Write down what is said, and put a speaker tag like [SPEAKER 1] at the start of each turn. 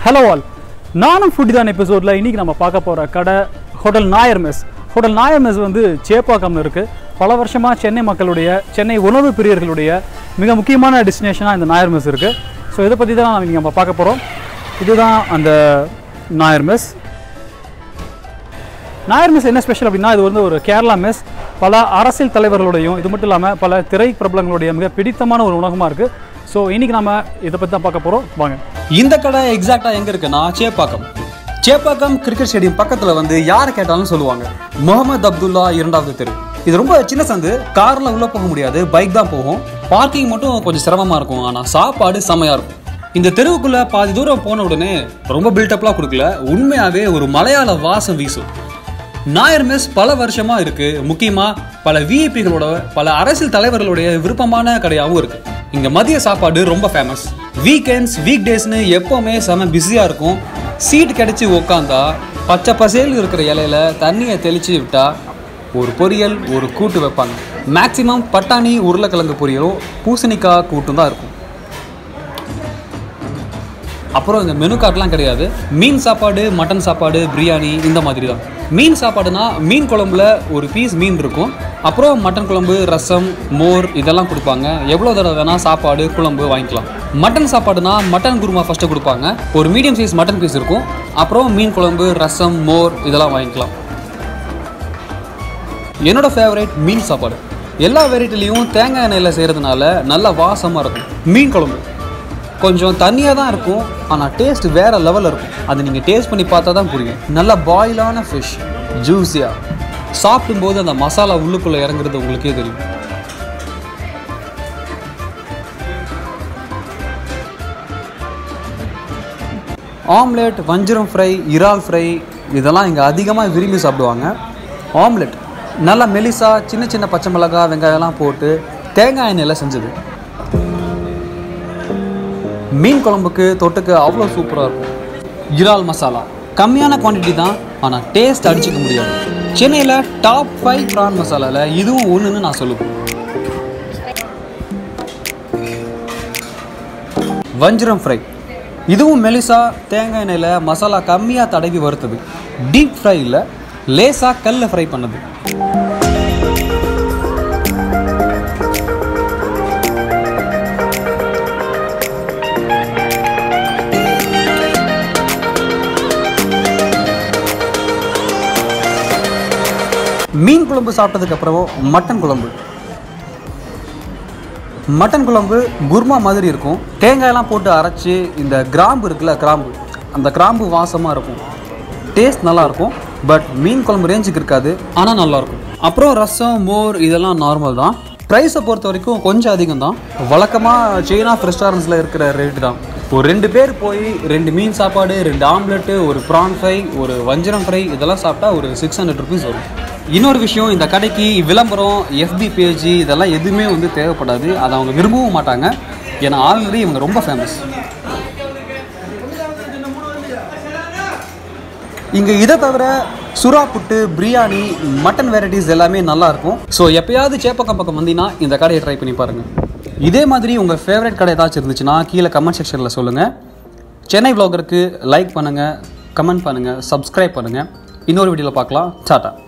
[SPEAKER 1] hello all நானும் food தான் எபிசோடில் இன்றைக்கி நம்ம பார்க்க போகிற கடை hotel Nair mess hotel Nair mess வந்து சேப்பாக்கம்னு இருக்குது பல வருஷமாக சென்னை மக்களுடைய சென்னை உணவு பிரியர்களுடைய மிக முக்கியமான டெஸ்டினேஷனாக இந்த நாயர் மெஸ் இருக்குது ஸோ இதை பற்றி தான் இன்றைக்கி நம்ம பார்க்க போகிறோம் இதுதான் அந்த நாயர் மெஸ் நாயர் மெஸ் என்ன ஸ்பெஷல் அப்படின்னா இது வந்து ஒரு கேரளா மெஸ் பல அரசியல் தலைவர்களுடையும் இது மட்டும் இல்லாமல் பல திரை பிரபலங்களுடைய மிக பிடித்தமான ஒரு உணவகமாக இருக்குது ஸோ இன்றைக்கி நம்ம இதை பற்றி தான் பார்க்க போகிறோம் வாங்க
[SPEAKER 2] இந்த கடை எக்ஸாக்டா எங்க இருக்குன்னா சேப்பாக்கம் சேப்பாக்கம் கிரிக்கெட் ஸ்டேடியம் பக்கத்துல வந்து யாரை கேட்டாலும் சொல்லுவாங்க முகமது அப்துல்லா இரண்டாவது தெரு இது ரொம்ப சின்ன சந்து கார்ல உள்ள போக முடியாது பைக் தான் போகும் பார்க்கிங் மட்டும் கொஞ்சம் சிரமமா இருக்கும் ஆனா சாப்பாடு செமையா இருக்கும் இந்த தெருவுக்குள்ள பாதி தூரம் போன உடனே ரொம்ப பில்டப்லாம் கொடுக்கல உண்மையாவே ஒரு மலையாள வாசம் வீசும் நாயர் மெஸ் பல வருஷமா இருக்கு முக்கியமா பல விஐபிகளோட பல அரசியல் தலைவர்களுடைய விருப்பமான கடையாகவும் இருக்கு இங்க மதிய சாப்பாடு ரொம்ப ஃபேமஸ் வீக்கெண்ட்ஸ் வீக் டேஸ்னு எப்பவுமே செம பிஸியா இருக்கும் சீட் கிடைச்சி உக்காந்தா பச்சை பசேல் இருக்கிற இலையில தண்ணியை தெளிச்சு விட்டா ஒரு பொரியல் ஒரு கூட்டு வைப்பாங்க மேக்சிமம் பட்டாணி உருளைக்கிழங்கு பொரியலும் பூசணிக்காய் கூட்டும் தான் இருக்கும் அப்புறம் இந்த மெனு கார்ட்லாம் கிடையாது மீன் சாப்பாடு மட்டன் சாப்பாடு பிரியாணி இந்த மாதிரி தான் மீன் சாப்பாடுனா மீன் குழம்புல ஒரு பீஸ் மீன் இருக்கும் அப்புறம் மட்டன் குழம்பு ரசம் மோர் இதெல்லாம் கொடுப்பாங்க எவ்வளோ தடவை வேணால் சாப்பாடு குழம்பு வாங்கிக்கலாம் மட்டன் சாப்பாடுனா மட்டன் குருமா ஃபஸ்ட்டு கொடுப்பாங்க ஒரு மீடியம் சைஸ் மட்டன் பீஸ் இருக்கும் அப்புறம் மீன் குழம்பு ரசம் மோர் இதெல்லாம் வாங்கிக்கலாம் என்னோட ஃபேவரட் மீன் சாப்பாடு எல்லா வெரைட்டிலையும் தேங்காய் எண்ணெயில் செய்கிறதுனால நல்ல வாசமாக இருக்கும் மீன் குழம்பு கொஞ்சம் தண்ணியாக தான் இருக்கும் ஆனால் டேஸ்ட் வேறு லெவலில் இருக்கும் அது நீங்கள் டேஸ்ட் பண்ணி பார்த்தா தான் புரியும் நல்ல பாயிலான ஃபிஷ் ஜூஸியாக சாப்பிடும்போது அந்த மசாலா உள்ளுக்குள்ளே இறங்குறது உங்களுக்கே தெரியும் ஆம்லெட் வஞ்சரம் ஃப்ரை இறால் ஃப்ரை இதெல்லாம் இங்கே அதிகமாக விரும்பி சாப்பிடுவாங்க ஆம்லெட் நல்லா மெலிசா சின்ன சின்ன பச்சை மிளகாய் வெங்காயம்லாம் போட்டு தேங்காய் எண்ணெயில் செஞ்சது மீன் குழம்புக்கு தொட்டுக்கு அவ்வளோ சூப்பராக இருக்கும் இறால் மசாலா கம்மியான குவான்டிட்டி தான் ஆனால் டேஸ்ட் அடிச்சுக்க முடியாது சென்னையில் டாப் ஃபைவ் ப்ரான் மசாலாவில் இதுவும் ஒன்றுன்னு நான் சொல்லுவேன் வஞ்சிரம் ஃப்ரை இதுவும் மெலிசா தேங்காய் எண்ணெயில் மசாலா கம்மியாக தடவி வறுத்தது டீப் ஃப்ரை இல்லை லேசாக கல்ல ஃப்ரை பண்ணது மீன் குழம்பு சாப்பிட்டதுக்கு அப்புறம் மட்டன் குழம்பு மட்டன் குழம்பு குருமா மாதிரி இருக்கும் தேங்காயெல்லாம் போட்டு அரைச்சி இந்த கிராம்பு இருக்குல்ல கிராம்பு அந்த கிராம்பு வாசமாக இருக்கும் டேஸ்ட் நல்லா இருக்கும் பட் மீன் குழம்பு ரேஞ்சுக்கு இருக்காது ஆனால் நல்லாயிருக்கும் அப்புறம் ரசம் மோர் இதெல்லாம் நார்மல் தான் ப்ரைஸை பொறுத்த வரைக்கும் கொஞ்சம் அதிகம் தான் வழக்கமாக செயின் ஆஃப் ரெஸ்டாரண்ட்ஸில் இருக்கிற ரேட்டு தான் ஒரு ரெண்டு பேர் போய் ரெண்டு மீன் சாப்பாடு ரெண்டு ஆம்லெட்டு ஒரு ப்ரான் ஃப்ரை ஒரு வஞ்சரம் ஃப்ரை இதெல்லாம் சாப்பிட்டா ஒரு சிக்ஸ் ஹண்ட்ரட் ருபீஸ் வரும் இன்னொரு விஷயம் இந்த கடைக்கு விளம்பரம் எஃபி பேஜ் இதெல்லாம் எதுவுமே வந்து தேவைப்படாது அதை அவங்க விரும்பவும் மாட்டாங்க ஏன்னா ஆல்ரெடி இவங்க ரொம்ப ஃபேமஸ் இங்கே இதை தவிர சுறா புட்டு பிரியாணி மட்டன் வெரைட்டிஸ் எல்லாமே நல்லா இருக்கும் ஸோ எப்பயாவது சேப்பக்கம் பக்கம் வந்தீங்கன்னா இந்த கடையை ட்ரை பண்ணி பாருங்கள் இதே மாதிரி உங்கள் ஃபேவரட் கடை ஏதாச்சும் இருந்துச்சுன்னா கீழே கமெண்ட் செக்ஷனில் சொல்லுங்கள் சென்னை vlogger-க்கு லைக் பண்ணுங்கள் கமெண்ட் பண்ணுங்கள் சப்ஸ்கிரைப் பண்ணுங்கள் இன்னொரு வீடியோவில் பார்க்கலாம் டாட்டா